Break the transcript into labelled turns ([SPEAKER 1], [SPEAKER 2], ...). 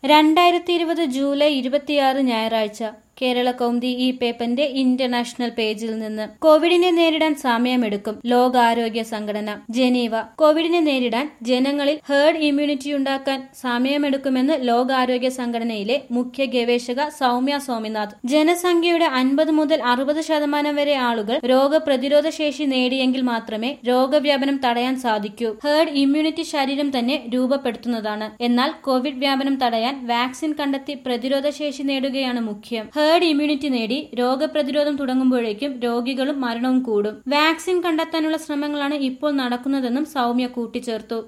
[SPEAKER 1] രണ്ടായിരത്തി ഇരുപത് ജൂലൈ ഇരുപത്തിയാറ് ഞായറാഴ്ച കേരള കൗമുദി ഈ പേപ്പറിന്റെ ഇന്റർനാഷണൽ പേജിൽ നിന്ന് കോവിഡിനെ നേരിടാൻ സമയമെടുക്കും ലോകാരോഗ്യ സംഘടന ജനീവ കോവിഡിനെ നേരിടാൻ ജനങ്ങളിൽ ഹേർഡ് ഇമ്മ്യൂണിറ്റി ഉണ്ടാക്കാൻ സമയമെടുക്കുമെന്ന് ലോകാരോഗ്യ സംഘടനയിലെ മുഖ്യ ഗവേഷക സൗമ്യ സ്വാമിനാഥ് ജനസംഖ്യയുടെ അൻപത് മുതൽ അറുപത് ശതമാനം വരെ ആളുകൾ രോഗപ്രതിരോധ ശേഷി നേടിയെങ്കിൽ മാത്രമേ രോഗവ്യാപനം തടയാൻ സാധിക്കൂ ഹേർഡ് ഇമ്മ്യൂണിറ്റി ശരീരം തന്നെ രൂപപ്പെടുത്തുന്നതാണ് എന്നാൽ കോവിഡ് വ്യാപനം തടയാൻ വാക്സിൻ കണ്ടെത്തി പ്രതിരോധ ശേഷി നേടുകയാണ് മുഖ്യം ഹേർഡ് ഇമ്മ്യൂണിറ്റി നേടി രോഗപ്രതിരോധം തുടങ്ങുമ്പോഴേക്കും രോഗികളും മരണവും കൂടും വാക്സിൻ കണ്ടെത്താനുള്ള ശ്രമങ്ങളാണ് ഇപ്പോൾ നടക്കുന്നതെന്നും സൗമ്യ കൂട്ടിച്ചേർത്തു